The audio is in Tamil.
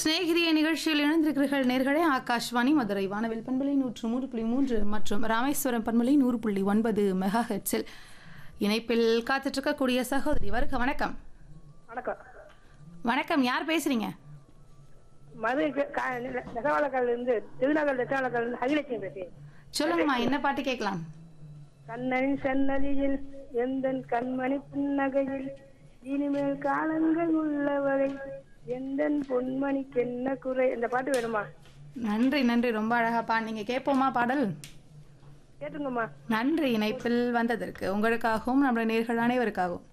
சிநேகிதிய நிகழ்ச்சியில் இணைந்திருக்கிறீர்கள் நேர்களே ஆகாஷ்வாணி மதுரை வானவில் பண்பலை நூற்று மூன்று புள்ளி மூன்று மற்றும் ராமேஸ்வரம் பண்பலை நூறு புள்ளி ஒன்பது மெகா ஹெட்ஸில் இணைப்பில் காத்துட்ருக்கக்கூடிய சகோதரி வருக வணக்கம் வணக்கம் வணக்கம் யார் பேசுறீங்க மதுரை நெசவாளர்கள் இருந்து திருநகர் நெசவாளர்கள் இருந்து ஹரிலட்சுமி பேசுகிறேன் சொல்லுங்கம்மா என்ன பாட்டு கேட்கலாம் கண்ணனின் சன்னதியில் எந்தன் கண்மணி புன்னகையில் இனிமேல் காலங்கள் உள்ளவரை எந்தன் பொன்மணிக்கு என்ன குறை இந்த பாட்டு வேணுமா நன்றி நன்றி ரொம்ப அழகா பாடினீங்க கேட்போமா பாடல் கேட்டுங்கம்மா நன்றி இணைப்பில் வந்ததற்கு உங்களுக்காகவும் நம்முடைய நேர்கள் அனைவருக்காகவும்